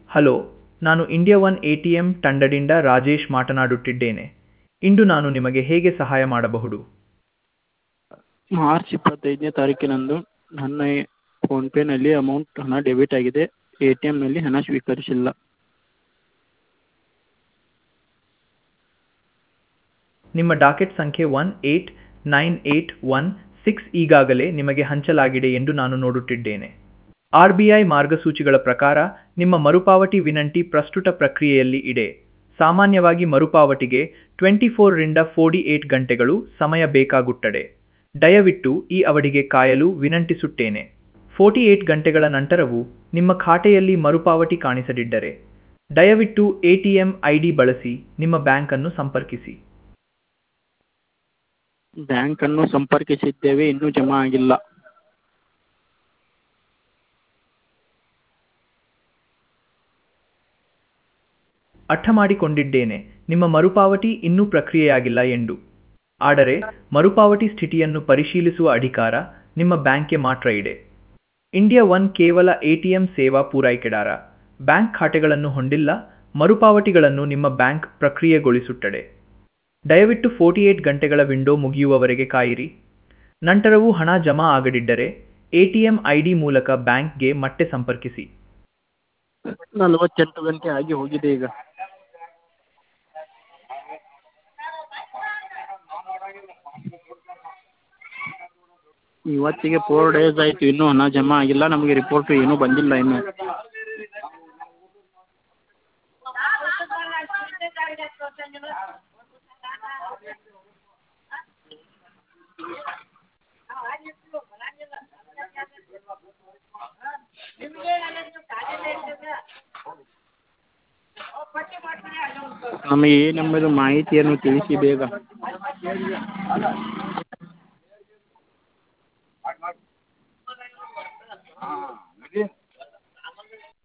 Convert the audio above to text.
hello ನಾನು India one A T M ತಂಡದಿಂದ ರಾಜೇಶ್ ಮಾತನಾಡುತ್ತಿದ್ದೇನೆ ಇಂದು ನಾನು ನಿಮಗೆ ಹೇಗೆ ಸಹಾಯ ಮಾಡಬಹುದು ಮಾರ್ಚ್ ಇಪ್ಪತ್ತೈದನೇ ತಾರೀಕಿನಂದು ನನ್ನ ಫೋನ್ಪೇನಲ್ಲಿ ಅಮೌಂಟ್ ಹಣ ಡೆಬಿಟ್ ಆಗಿದೆ ಎ ಟಿ ಎಮ್ನಲ್ಲಿ ಹಣ ಸ್ವೀಕರಿಸಿಲ್ಲ ನಿಮ್ಮ ಡಾಕೆಟ್ ಸಂಖ್ಯೆ one eight nine eight one six ಈಗಾಗಲೇ ನಿಮಗೆ ಹಂಚಲಾಗಿದೆ ಎಂದು ನಾನು ನೋಡುತ್ತಿದ್ದೇನೆ ಆರ್ ಬಿ ಐ ಮಾರ್ಗಸೂಚಿಗಳ ಪ್ರಕಾರ ನಿಮ್ಮ ಮರುಪಾವತಿ ವಿನಂತಿ ಪ್ರಸ್ತುತ ಪ್ರಕ್ರಿಯೆಯಲ್ಲಿ ಇದೆ ಸಾಮಾನ್ಯವಾಗಿ ಮರುಪಾವತಿಗೆ ಟ್ವೆಂಟಿ ಫೋರ್ರಿಂದ ಫೋರ್ಟಿ ಏಟ್ ಗಂಟೆಗಳು ಸಮಯ ಬೇಕಾಗುತ್ತದೆ ದಯವಿಟ್ಟು ಈ ಅವಧಿಗೆ ಕಾಯಲು ವಿನಂತಿಸುತ್ತೇನೆ ಫೋರ್ಟಿ ಏಟ್ ಗಂಟೆಗಳ ನಂತರವೂ ನಿಮ್ಮ ಖಾತೆಯಲ್ಲಿ ಮರುಪಾವತಿ ಕಾಣಿಸದಿದ್ದರೆ ದಯವಿಟ್ಟು A T M I D ಬಳಸಿ ನಿಮ್ಮ ಬ್ಯಾಂಕನ್ನು ಸಂಪರ್ಕಿಸಿ ಬ್ಯಾಂಕನ್ನು ಸಂಪರ್ಕಿಸಿದ್ದೇವೆ ಇನ್ನೂ ಜಮಾ ಆಗಿಲ್ಲ ಅರ್ಥ ಮಾಡಿಕೊಂಡಿದ್ದೇನೆ ನಿಮ್ಮ ಮರುಪಾವತಿ ಇನ್ನೂ ಪ್ರಕ್ರಿಯೆಯಾಗಿಲ್ಲ ಎಂದು ಆದರೆ ಮರುಪಾವತಿ ಸ್ಥಿತಿಯನ್ನು ಪರಿಶೀಲಿಸುವ ಅಧಿಕಾರ ನಿಮ್ಮ ಬ್ಯಾಂಕ್ಗೆ ಮಾತ್ರ ಇದೆ ಇಂಡಿಯಾ ಒನ್ ಕೇವಲ ಎ ಟಿ ಎಂ ಸೇವಾ ಪೂರೈಕೆದಾರ ಬ್ಯಾಂಕ್ ಖಾತೆಗಳನ್ನು ಹೊಂದಿಲ್ಲ ಮರುಪಾವತಿಗಳನ್ನು ನಿಮ್ಮ ಬ್ಯಾಂಕ್ ಪ್ರಕ್ರಿಯೆಗೊಳಿಸುತ್ತದೆ ದಯವಿಟ್ಟು ಫೋರ್ಟಿ ಏಟ್ ಗಂಟೆಗಳ ವಿಂಡೋ ಮುಗಿಯುವವರೆಗೆ ಕಾಯಿರಿ ನಂತರವೂ ಹಣ ಜಮಾ ಆಗದಿದ್ದರೆ A T M I D ಮೂಲಕ ಬ್ಯಾಂಕ್ಗೆ ಮತ್ತೆ ಸಂಪರ್ಕಿಸಿ ನಲವತ್ತೆಂಟು ಗಂಟೆ ಆಗಿ ಹೋಗಿದೆ ಈಗ ಇವತ್ತಿಗೆ ಫೋರ್ ಡೇಸ್ ಆಯಿತು ಇನ್ನೂ ಹಣ ಜಮಾ ಆಗಿಲ್ಲ ನಮಗೆ ರಿಪೋರ್ಟು ಏನೂ ಬಂದಿಲ್ಲ ಇನ್ನೂ ನಮಗೆ ಏನೆಂಬುದು ಮಾಹಿತಿಯನ್ನು ತಿಳಿಸಿ ಬೇಗ